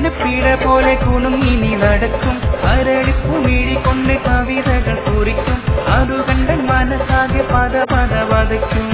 അരയെന്ന് പിഴ പോലെ കുണുങ്ങിനി നടക്കും അരളിപ്പുമിഴി കൊണ്ട് കവിതകൾ കുറിക്കും അതു കണ്ട മനസ്സാകെ പദ പദ വതയ്ക്കും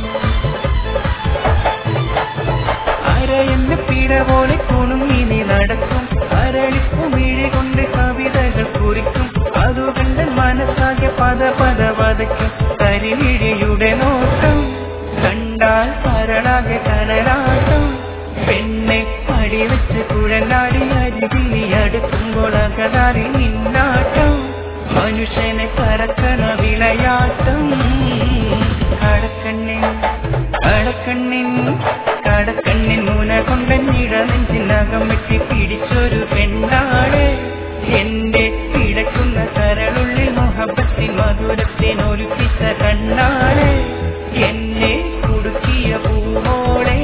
അരയെന്ന് പിഴ പോലെ കുണുങ്ങിനി നടക്കും അരളിപ്പുമിഴി കൊണ്ട് കവിതകൾ കുറിക്കും അതു കണ്ട മനസ്സാകെ പദ പദ വതയ്ക്കും കരിമിഴിയുടെ നോട്ടം കണ്ടാൽ സരളാകെ കനലാട്ടം പെണ്ണെ പടി വെച്ച് കുഴലാടി അരികിലി അടുക്കുമ്പോൾ അകതാരി നിന്നാട്ടം മനുഷ്യനെ കറക്കണ വിളയാട്ടം കടക്കണ്ണിൻ കടക്കണ്ണിൻ കടക്കണ്ണിൻ മുന കൊണ്ടന്നിട നെഞ്ചിനകം വെട്ടി പിടിച്ചൊരു പെണ്ണാട് എന്റെ കിടക്കുന്ന കരളുള്ളിൽ മുഹബത്തിൻ മധുരത്തിനൊരുപ്പിച്ച കണ്ണാട് എന്നെ കുടുക്കിയ പൂവോളെ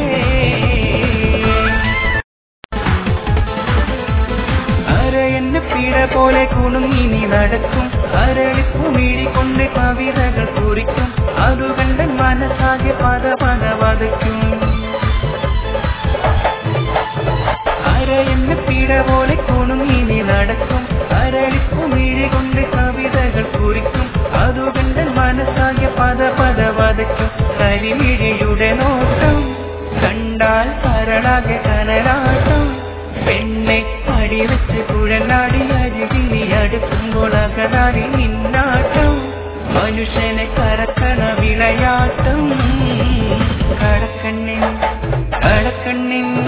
അരയെന്ന് പിഴ പോലെ കുണുങ്ങിനി നടക്കും അരളിപ്പുമിഴി കൊണ്ട് കവിതകൾ കുറിക്കും അതു കണ്ട മനസ്സാകെ പദ പദ വതയ്ക്കും അരയെന്ന് പിഴ പോലെ കുണുങ്ങിനി നടക്കും അരളിപ്പുമിഴി കൊണ്ട് കവിതകൾ കുറിക്കും അതു കണ്ട മനസ്സാകെ പദ പദ വതയ്ക്കും കരിമിഴിയുടെ നോട്ടം കണ്ടാൽ സരളാകെ കനലാട്ടം പെണ്ണെ പടി വെച്ച് കുഴലാടി അരികിലി അടുക്കുമ്പോൾ അകലാടി നിന്നാട്ടം മനുഷ്യനെ കറക്കണ വിളയാട്ടം കടക്കണ്ണിൻ കടക്കണ്ണിൻ